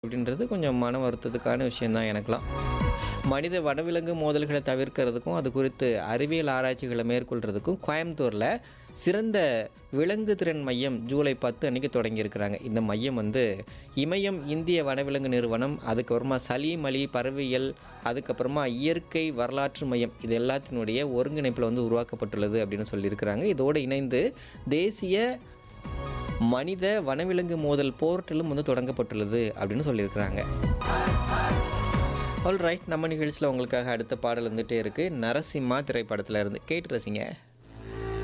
அப்படின்றது கொஞ்சம் மன வருத்தத்துக்கான விஷயந்தான் எனக்கெலாம் மனித வனவிலங்கு மோதல்களை தவிர்க்கிறதுக்கும் அது குறித்து அறிவியல் ஆராய்ச்சிகளை மேற்கொள்கிறதுக்கும் கோயம்புத்தூரில் சிறந்த விலங்கு திறன் மையம் ஜூலை பத்து அன்னைக்கு தொடங்கியிருக்கிறாங்க இந்த மையம் வந்து இமயம் இந்திய வனவிலங்கு நிறுவனம் அதுக்கப்புறமா சலீம் அலி பறவையியல் அதுக்கப்புறமா இயற்கை வரலாற்று மையம் இது எல்லாத்தினுடைய ஒருங்கிணைப்பில் வந்து உருவாக்கப்பட்டுள்ளது அப்படின்னு சொல்லியிருக்கிறாங்க இதோடு இணைந்து தேசிய மனித வனவிலங்கு மோதல் போர்ட்டலும் வந்து தொடங்கப்பட்டுள்ளது அப்படின்னு சொல்லியிருக்கிறாங்க ஆல் ரைட் நம்ம நிகழ்ச்சியில் உங்களுக்காக அடுத்த பாடல் வந்துட்டே இருக்குது நரசிம்மா திரைப்படத்தில் இருந்து கேட்டு ரசிங்க